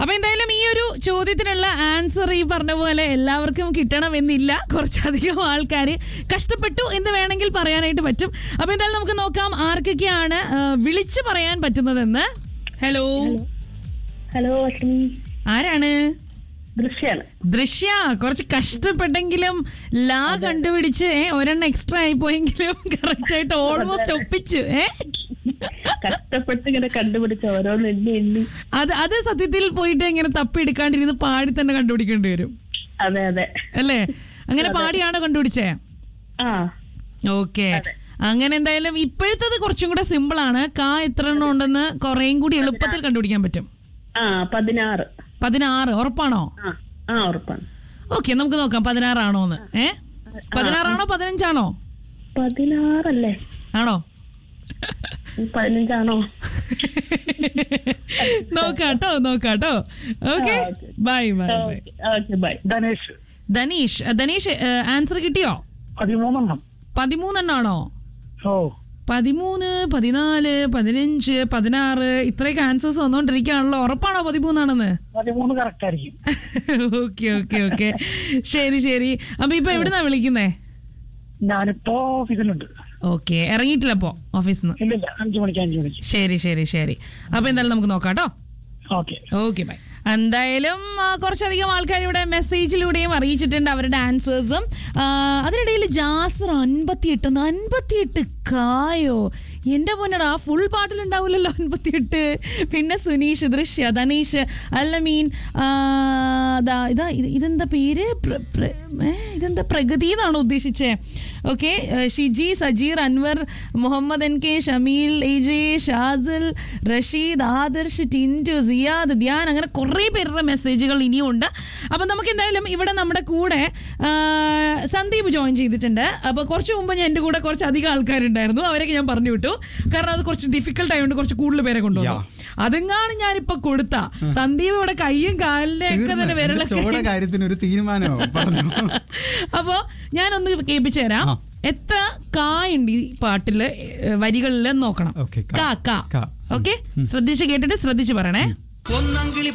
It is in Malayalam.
അപ്പൊ എന്തായാലും ഈ ഒരു ചോദ്യത്തിനുള്ള ആൻസർ ഈ പറഞ്ഞ പോലെ എല്ലാവർക്കും കിട്ടണമെന്നില്ല കുറച്ചധികം ആൾക്കാർ കഷ്ടപ്പെട്ടു എന്ന് വേണമെങ്കിൽ പറയാനായിട്ട് പറ്റും അപ്പൊ എന്തായാലും നമുക്ക് നോക്കാം ആർക്കൊക്കെയാണ് ആ, വിളിച്ചു പറയാൻ പറ്റുന്നതെന്ന് ഹലോ ഹലോ അശ്വിനി ആരാണ് ദൃശ്യാണ് ദൃശ്യ കുറച്ച് കഷ്ടപ്പെട്ടെങ്കിലും ലാ കണ്ടുപിടിച്ച് ഏ, ഒരെണ്ണം എക്സ്ട്രാ ആയി പോയെങ്കിലും കറക്റ്റ് ആയിട്ട് ഓൾമോസ്റ്റ് ഒപ്പിച്ചു ഏ കഷ്ടപ്പെട്ട് ഇങ്ങനെ കണ്ടുപിടിച്ച ഓരോന്ന് എണ്ണി എണ്ണി അത് അത് സത്യത്തിൽ പോയിട്ട് ഇങ്ങനെ തപ്പി എടുക്കാണ്ടിരുന്ന് പാടി തന്നെ കണ്ടുപിടിക്കേണ്ടി വരും അതെ അതെ അല്ലേ അങ്ങനെ പാടിയാണോ കണ്ടുപിടിച്ചേ ആ ഓക്കെ അങ്ങനെ എന്തായാലും ഇപ്പോഴത്തത് കുറച്ചും കൂടെ സിമ്പിൾ ആണ് കാ എത്ര എണ്ണം ഉണ്ടെന്ന് കുറേയും കൂടി എളുപ്പത്തിൽ കണ്ടുപിടിക്കാൻ പറ്റും ആ പതിനാറ് പതിനാറ് ഉറപ്പാണോ ആ ആ ഉറപ്പാണ് ഓക്കെ നമുക്ക് നോക്കാം പതിനാറാണോ എന്ന് ഏ പതിനാറാണോ പതിനഞ്ചാണോ പതിനാറല്ലേ ആണോ പതിനഞ്ചാണോ നോക്കാട്ടോ നോക്കാട്ടോ okay bye bye bye okay bye Dhanesh Dhaneesh Dhaneesh answer കിട്ടിയോ പതിമൂന്നെണ്ണം പതിമൂന്നെണ്ണാണോ ഓ പതിമൂന്ന് പതിനാല് പതിനഞ്ച് പതിനാറ് ഇത്രയൊക്കെ ആൻസേഴ്സ് വന്നോണ്ടിരിക്കുകയാണല്ലോ ഉറപ്പാണോ പതിമൂന്നാണെന്ന് പതിമൂന്ന് കറക്റ്റ് ആയിരിക്കും ഓക്കെ ഓക്കെ ഓക്കെ ശരി ശരി അപ്പൊ ഇപ്പൊ എവിടുന്നാ വിളിക്കുന്നേ ഞാനിപ്പോ ഇതിലുണ്ട് ഓക്കെ ഇറങ്ങിയിട്ടില്ല അപ്പോ ഓഫീസിൽ നിന്ന് ഇല്ലില്ല അഞ്ചു മണിക്ക് അഞ്ചു മണിക്ക് ശരി ശരി ശരി അപ്പൊ എന്തായാലും നമുക്ക് നോക്കാം കേട്ടോ ഓക്കെ ഓക്കെ ബൈ എന്തായാലും ആ, കുറച്ചധികം ആൾക്കാർ ഇവിടെ മെസ്സേജിലൂടെയും അറിയിച്ചിട്ടുണ്ട് അവരുടെ ആൻസേഴ്സും അതിനിടയിൽ ജാസർ അൻപത്തിയെട്ട് അൻപത്തിയെട്ട് കായോ എന്റെ പൊന്നടാ ആ ഫുൾ പാട്ടിലുണ്ടാവില്ലല്ലോ അൻപത്തിയെട്ട് പിന്നെ സുനീഷ് ദൃശ്യ ധനീഷ് അല്ലമീൻ ആ, ദാ, ഇതാ ഇത് ഇതെന്താ പേര് പ്ര- പ്ര- ഏ, ഇതെന്താ പ്രഗതി എന്നാണോ ഉദ്ദേശിച്ചേ okay Shiji Sajeer Anwar Muhammad N K Shameel A J Shazil Rasheed Adarsh Tintu Siyad Dhyan അങ്ങനെ കുറേ പേരുടെ മെസ്സേജുകൾ ഇനിയും ഉണ്ട് അപ്പം നമുക്ക് എന്തായാലും ഇവിടെ നമ്മുടെ കൂടെ ആ, സന്ദീപ് ജോയിൻ ചെയ്തിട്ടുണ്ട് അപ്പോൾ കുറച്ച് മുമ്പ് ഞാൻ എൻ്റെ കൂടെ കുറച്ച് അധികം ആൾക്കാരുണ്ടായിരുന്നു അവരൊക്കെ ഞാൻ പറഞ്ഞു വിട്ടു കാരണം അത് കുറച്ച് ഡിഫിക്കൽട്ട് ആയതുകൊണ്ട് കുറച്ച് കൂടുതൽ പേരെ കൊണ്ടുവന്നു അതെങ്ങാണ് ഞാനിപ്പോ കൊടുത്ത സന്ദീപ് ഇവിടെ കയ്യും കാലിന്റെ ഒക്കെ തന്നെ തീർന്ന്. എന്റെ ഷോയുടെ വിരലൊക്കെ കാര്യത്തിന് ഒരു തീരുമാനമോ പറഞ്ഞു അപ്പോ ഞാനൊന്ന് കേൾപ്പിച്ചു തരാം ആ. എത്ര കാ ഉണ്ട് ഈ പാട്ടില് ഏ, വരികളില് നോക്കണം ഓക്കേ, കാ. കാ കാ കാ. ഓക്കെ ശ്രദ്ധിച്ച് കേട്ടിട്ട് ശ്രദ്ധിച്ച് പറയണേ ഒന്നാം കിളി